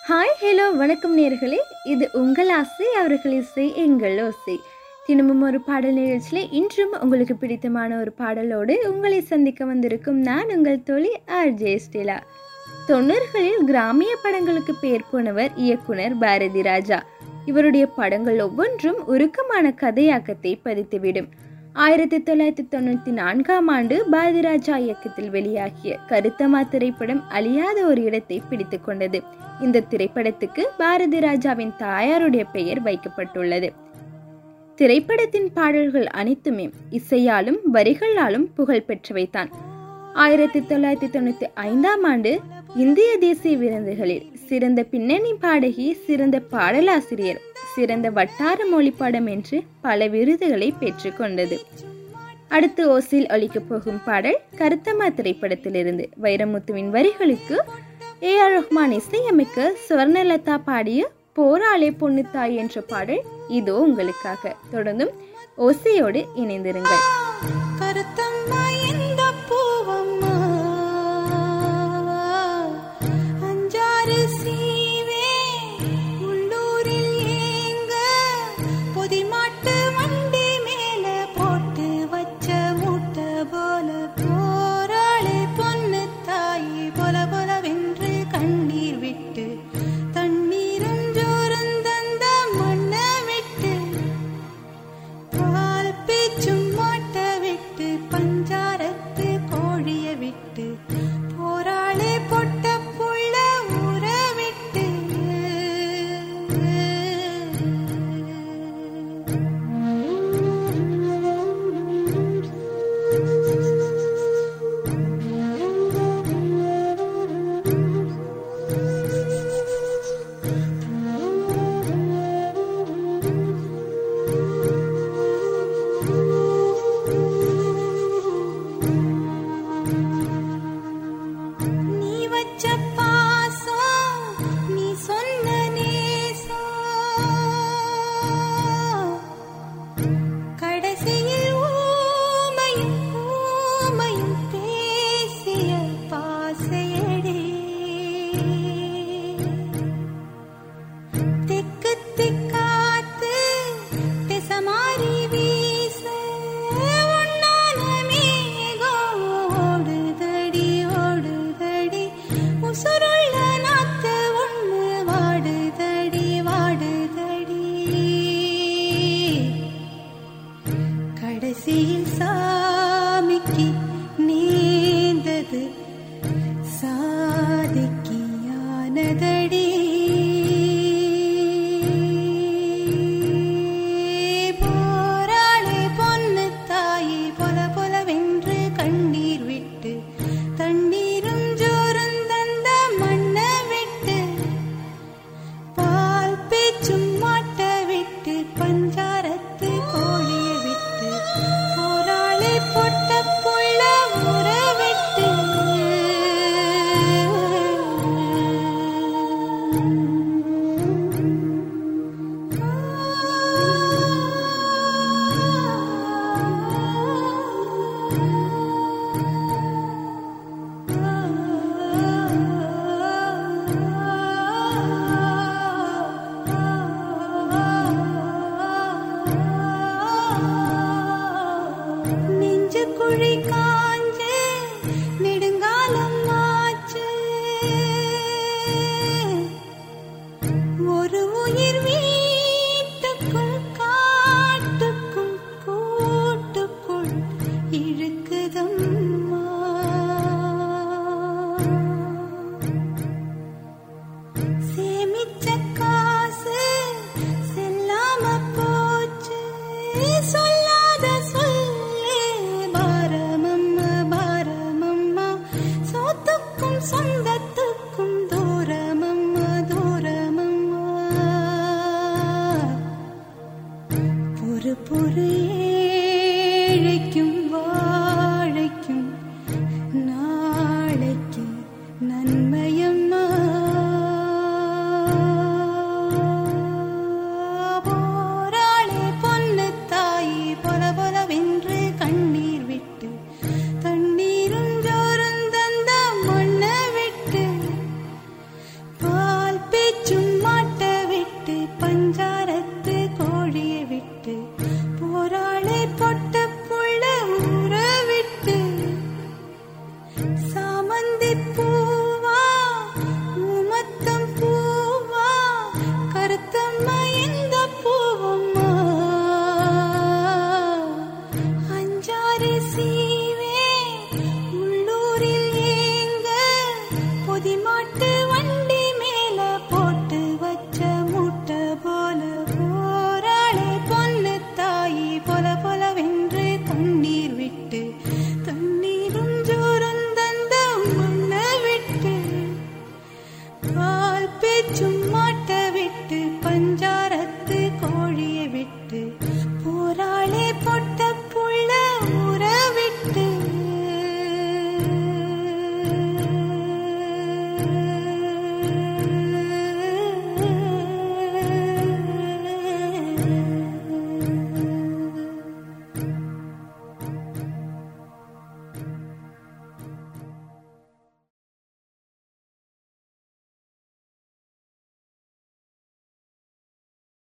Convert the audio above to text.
hi hello வணக்கம் நேர்களே இது உங்கள் ஆசை அவர்கள் இசை எங்கள் ஓசை தினமும் ஒரு பாடல் நிகழ்ச்சியில் இன்றும் உங்களுக்கு பிடித்தமான ஒரு பாடலோடு உங்களை சந்திக்க வந்திருக்கும் நான் உங்கள் தோழி ஆர்ஜே ஸ்டெலா தொண்ணூறுகளில் கிராமிய படங்களுக்கு பெயர் போனவர் இயக்குனர் பாரதி ராஜா இவருடைய படங்கள் ஒவ்வொன்றும் உருக்கமான கதையாக்கத்தை பதித்துவிடும் ஆயிரத்தி தொள்ளாயிரத்தி தொண்ணூற்றி நான்காம் ஆண்டு பாரதிராஜா இயக்கத்தில் வெளியாகிய கருத்தமா திரைப்படம் அழியாத ஒரு இடத்தை பிடித்து கொண்டது இந்த திரைப்படத்துக்கு பாரதி ராஜாவின் தாயாருடைய பெயர் வைக்கப்பட்டுள்ளது திரைப்படத்தின் பாடல்கள் அனைத்துமே இசையாலும் வரிகளாலும் புகழ் பெற்றவைதான் ஆயிரத்தி தொள்ளாயிரத்தி தொண்ணூற்றி ஐந்தாம் ஆண்டு இந்திய தேசிய விருதுகளில் சிறந்த பின்னணி பாடகி சிறந்த பாடலாசிரியர் சிறந்த வட்டார மொழி படம் என்று பல விருதுகளை பெற்றுக்கொண்டது அடுத்து ஓசில் ஒலிக்கப் போகும் பாடல் கருத்தம்மா திரைப்படத்திலிருந்து வைரமுத்துவின் வரிகளுக்கு ஏ ஆர் ரஹ்மான் இசையமைக்க சுவர்ணலதா பாடிய போராளே பொண்ணுத்தாய் என்ற பாடல் இதோ உங்களுக்காக தொடர்ந்தும் ஓசையோடு இணைந்திருங்கள் கருத்தம்மா இந்த பூவம்மா அஞ்சாறு சீவே உள்ளூரில் ஏங்க பொதிமாட்டு வண்டி மேல போட்டு வச்ச மூட்டை போல போராளே பொண்ணு தாயி பொல பொலவென்று கண்ணீர் விட்டு தண்ணீரும் ஜோரும் தந்த மண்ணை விட்டு பால் பேச்சும் மாட்ட விட்டு பஞ்சாரத்து கோழிய விட்டு போராளே பொட்ட புள்ள ஊற விட்டு நீ வச்ச பாசம் நீ சொன்ன நேசம் கடைசியில் ஊமையும் ஊமையும் பேசிய பாசையடி திக்கு திக்காத்து திசமாரி வீச உன்னால மேகம் ஓடுதடி ஓடுதடி உசுருள்ள நாத்து ஒண்ணு வாடுதடி வாடுதடி கடைசியில் சாமிக்கு நீந்தது சாதிக்கியானதடி போராளே பொண்ணு தாயி பொல பொலவென்று கண்ணீர் விட்டு தண்ணீரும் ஜோரும் தந்த மண்ணை விட்டு பால் பேச்சும் மாட்ட விட்டு பஞ்சாரத்து கோழிய விட்டு போராளி பொட்ட புள்ள உற விட்டு நெஞ்சு குழி காஞ்சு நெடுங்காலம் ஆச்சு ஒரு உயிர் வீட்டுக்குள் காட்டுக்குள் கூட்டுக்குள் இழுக்குதம்மா